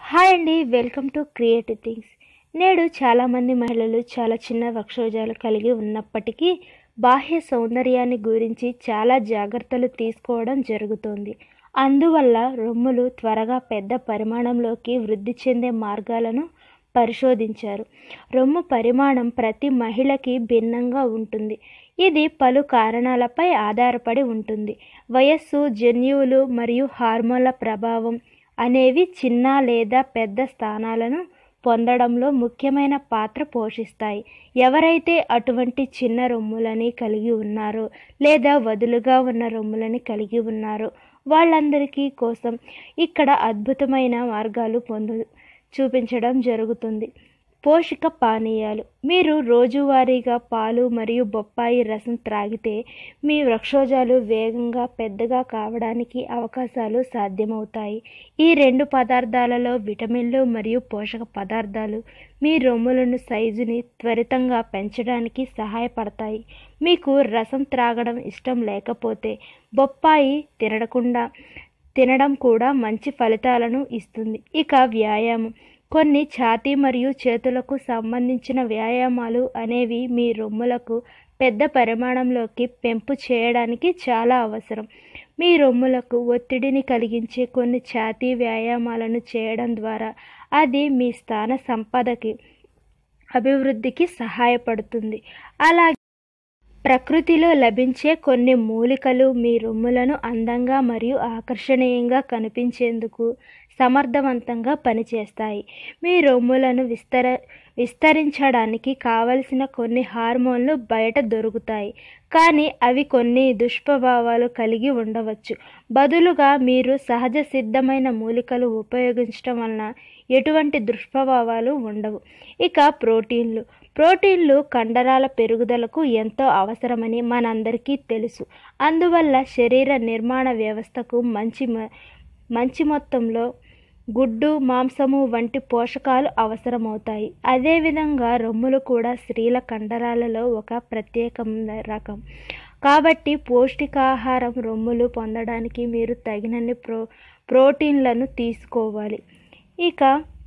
hi అండి welcome to creative things నేడు చాలామంది మహిళలు చాలా చిన్న వక్షోజాలు కలిగి ఉన్నప్పటికీ బాహ్య సౌందర్యాన్ని గురించి చాలా జాగ్రత్తలు తీసుకోవడం జరుగుతోంది అందువల్ల రొమ్ములు త్వరగా పెద్ద పరిమాణంలోకి వృద్ధి చెందే మార్గాలను పరిశోధించారు రొమ్ము పరిమాణం ప్రతి మహిళకి భిన్నంగా ఉంటుంది ఇది పలు కారణాలపై ఆధారపడి ఉంటుంది వయస్సు జన్యువులు మరియు హార్మోన్ల ప్రభావం అనేవి చిన్న లేదా పెద్ద స్థానాలను పొందడంలో ముఖ్యమైన పాత్ర పోషిస్తాయి ఎవరైతే అటువంటి చిన్న రొమ్ములని కలిగి ఉన్నారో లేదా వదులుగా ఉన్న రొమ్ములని కలిగి ఉన్నారో వాళ్ళందరికీ కోసం ఇక్కడ అద్భుతమైన మార్గాలు పొందు చూపించడం జరుగుతుంది పోషక పానీయాలు మీరు రోజువారీగా పాలు మరియు బొప్పాయి రసం త్రాగితే మీ వృక్షోజాలు వేగంగా పెద్దగా కావడానికి అవకాశాలు సాధ్యమవుతాయి ఈ రెండు పదార్థాలలో విటమిన్లు మరియు పోషక పదార్థాలు మీ రొమ్ములను సైజుని త్వరితంగా పెంచడానికి సహాయపడతాయి మీకు రసం త్రాగడం ఇష్టం లేకపోతే బొప్పాయి తినకుండా తినడం కూడా మంచి ఫలితాలను ఇస్తుంది ఇక వ్యాయామం కొన్ని ఛాతీ మరియు చేతులకు సంబంధించిన వ్యాయామాలు అనేవి మీ రొమ్ములకు పెద్ద పరిమాణంలోకి పెంపు చేయడానికి చాలా అవసరం మీ రొమ్ములకు ఒత్తిడిని కలిగించే కొన్ని ఛాతీ వ్యాయామాలను చేయడం ద్వారా అది మీ స్థాన సంపదకి అభివృద్ధికి సహాయపడుతుంది అలాగే ప్రకృతిలో లభించే కొన్ని మూలికలు మీ రొమ్ములను అందంగా మరియు ఆకర్షణీయంగా కనిపించేందుకు సమర్థవంతంగా పనిచేస్తాయి మీ రొమ్ములను విస్తర విస్తరించడానికి కావలసిన కొన్ని హార్మోన్లు బయట దొరుకుతాయి కానీ అవి కొన్ని దుష్ప్రభావాలు కలిగి ఉండవచ్చు బదులుగా మీరు సహజ సిద్ధమైన మూలికలు ఉపయోగించడం వలన ఎటువంటి దుష్ప్రభావాలు ఉండవు ఇక ప్రోటీన్లు ప్రోటీన్లు కండరాల పెరుగుదలకు ఎంతో అవసరమని మనందరికీ తెలుసు అందువల్ల శరీర నిర్మాణ వ్యవస్థకు మంచి మంచి మొత్తంలో గుడ్డు మాంసము వంటి పోషకాలు అవసరమవుతాయి అదేవిధంగా రొమ్ములు కూడా స్త్రీల కండరాలలో ఒక ప్రత్యేకమైన రకం కాబట్టి పౌష్టికాహారం రొమ్ములు పొందడానికి మీరు తగినన్ని ప్రో ప్రోటీన్లను తీసుకోవాలి ఇక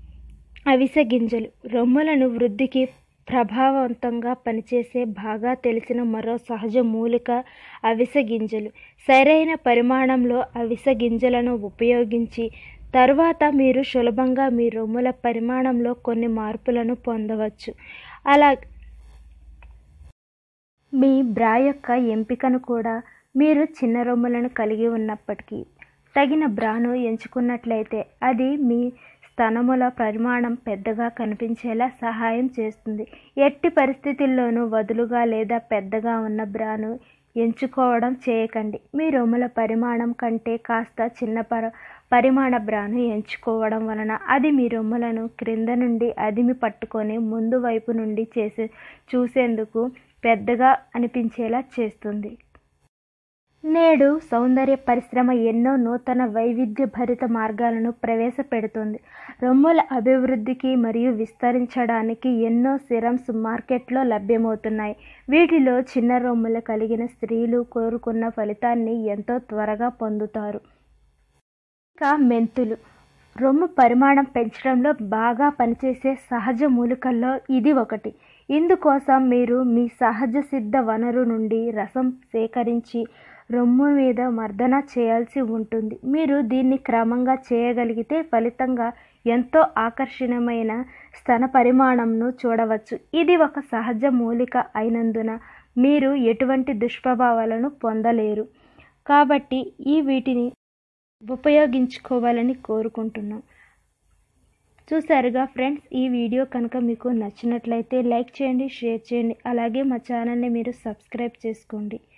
అవిసె గింజలు రొమ్ములను వృద్ధికి ప్రభావవంతంగా పనిచేసే బాగా తెలిసిన మరో సహజ మూలిక అవిసె గింజలు సరైన పరిమాణంలో అవిసె గింజలను ఉపయోగించి తరువాత మీరు సులభంగా మీ రొమ్ముల పరిమాణంలో కొన్ని మార్పులను పొందవచ్చు అలా మీ బ్రా యొక్క ఎంపికను కూడా మీరు చిన్న రొమ్ములను కలిగి ఉన్నప్పటికీ తగిన బ్రాను ఎంచుకున్నట్లయితే అది మీ స్తనముల పరిమాణం పెద్దగా కనిపించేలా సహాయం చేస్తుంది ఎట్టి పరిస్థితుల్లోనూ వదులుగా లేదా పెద్దగా ఉన్న బ్రాను ఎంచుకోవడం చేయకండి మీ రొమ్ముల పరిమాణం కంటే కాస్త చిన్న పర పరిమాణ బ్రాను ఎంచుకోవడం వలన అది మీ రొమ్ములను క్రింద నుండి అదిమి పట్టుకొని ముందు వైపు నుండి చేసే చూసేందుకు పెద్దగా అనిపించేలా చేస్తుంది నేడు సౌందర్య పరిశ్రమ ఎన్నో నూతన వైవిధ్యభరిత మార్గాలను ప్రవేశపెడుతుంది రొమ్ముల అభివృద్ధికి మరియు విస్తరించడానికి ఎన్నో సిరమ్స్ మార్కెట్లో లభ్యమవుతున్నాయి వీటిలో చిన్న రొమ్ములు కలిగిన స్త్రీలు కోరుకున్న ఫలితాన్ని ఎంతో త్వరగా పొందుతారు ఇంకా మెంతులు రొమ్ము పరిమాణం పెంచడంలో బాగా పనిచేసే సహజ మూలికల్లో ఇది ఒకటి ఇందుకోసం మీరు మీ సహజ సిద్ధ వనరు నుండి రసం సేకరించి రొమ్ము మీద మర్దన చేయాల్సి ఉంటుంది మీరు దీన్ని క్రమంగా చేయగలిగితే ఫలితంగా ఎంతో ఆకర్షణీయమైన స్తన పరిమాణంను చూడవచ్చు ఇది ఒక సహజ మూలిక అయినందున మీరు ఎటువంటి దుష్ప్రభావాలను పొందలేరు కాబట్టి ఈ వీటిని ఉపయోగించుకోవాలని కోరుకుంటున్నాం చూసారుగా ఫ్రెండ్స్ ఈ వీడియో కనుక మీకు నచ్చినట్లయితే లైక్ చేయండి షేర్ చేయండి అలాగే మా ఛానల్ని మీరు సబ్స్క్రైబ్ చేసుకోండి